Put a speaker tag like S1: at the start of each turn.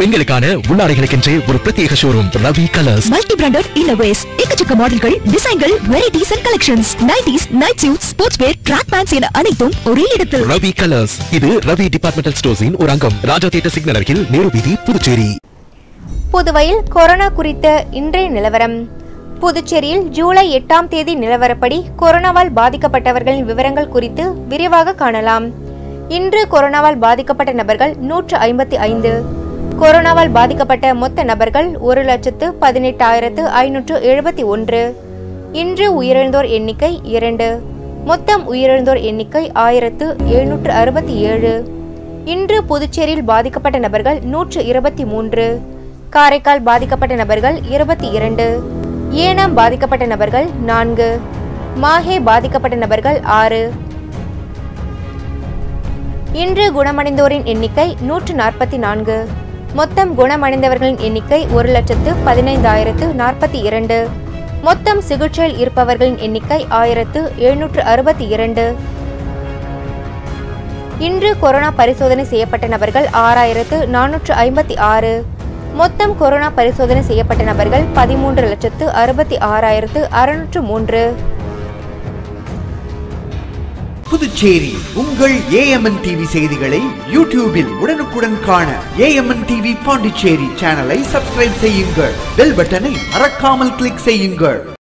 S1: பெண்களுக்கான உள்ளாடைகளுக்கென்றே ஒரு பிரத்யேக showroom Ravi colours
S2: multi branded இன்னோவேஸ் எக்கச்சக்க மாடல்கள் டிசைன்கள் varieties and collections nighties night suit sports wear track pants என அனைத்தும் ஒரே இடத்தில்
S1: ரவி கலர்ஸ் இது ரவி டிபார்ட்மெண்டல் ஸ்டோர்ஸின் ஒரு அங்கம் ராஜா தியேட்டர் சிக்னல் அருகில் நேரு வீதி புதுச்சேரி
S3: புதுவையில் கொரோனா குறித்த இன்றைய நிலவரம் புதுச்சேரியில் ஜூலை எட்டாம் தேதி நிலவரப்படி கொரோனாவால் பாதிக்கப்பட்டவர்களின் விவரங்கள் குறித்து விரிவாக காணலாம் இன்று கொரோனாவால் பாதிக்கப்பட்ட நபர்கள் நூற்று ஐம்பத்தி ஐந்து கொரோனாவால் பாதிக்கப்பட்ட மொத்த நபர்கள் ஒரு லட்சத்து பதினெட்டாயிரத்து ஐநூற்று எழுபத்தி ஒன்று இன்று உயிரிழந்தோர் எண்ணிக்கை இரண்டு மொத்தம் உயிரிழந்தோர் எண்ணிக்கை ஆயிரத்து எழுநூற்று அறுபத்தி ஏழு இன்று புதுச்சேரியில் பாதிக்கப்பட்ட நபர்கள் நூற்று இருபத்தி மூன்று காரைக்கால் பாதிக்கப்பட்ட நபர்கள் இருபத்தி இரண்டு ஏனாம் பாதிக்கப்பட்ட நபர்கள் நான்கு மாஹே பாதிக்கப்பட்ட நபர்கள் ஆறு இன்று குணமடைந்தோரின் எண்ணிக்கை நூற்று நாற்பத்தி நான்கு மொத்தம் குணமடைந்தவர்களின் எண்ணிக்கை ஒரு லட்சத்து பதினைந்தாயிரத்து நாற்பத்தி இரண்டு மொத்தம் சிகிச்சையில் இருப்பவர்களின் எண்ணிக்கை ஆயிரத்து எழுநூற்று அறுபத்தி இரண்டு இன்று கொரோனா பரிசோதனை செய்யப்பட்ட நபர்கள் ஆறாயிரத்து நானூற்று ஐம்பத்தி ஆறு மொத்தம் கொரோனா பரிசோதனை செய்யப்பட்ட நபர்கள் பதிமூன்று லட்சத்து அறுபத்தி ஆறாயிரத்து அறுநூற்று மூன்று
S4: புதுச்சேரி உங்கள் ஏஎம்என் டிவி செய்திகளை யூடியூபில் உடனுக்குடன் காண ஏஎம்என் டிவி பாண்டிச்சேரி சேனலை சப்ஸ்கிரைப் செய்யுங்கள் பெல் பட்டனை மறக்காமல் கிளிக் செய்யுங்கள்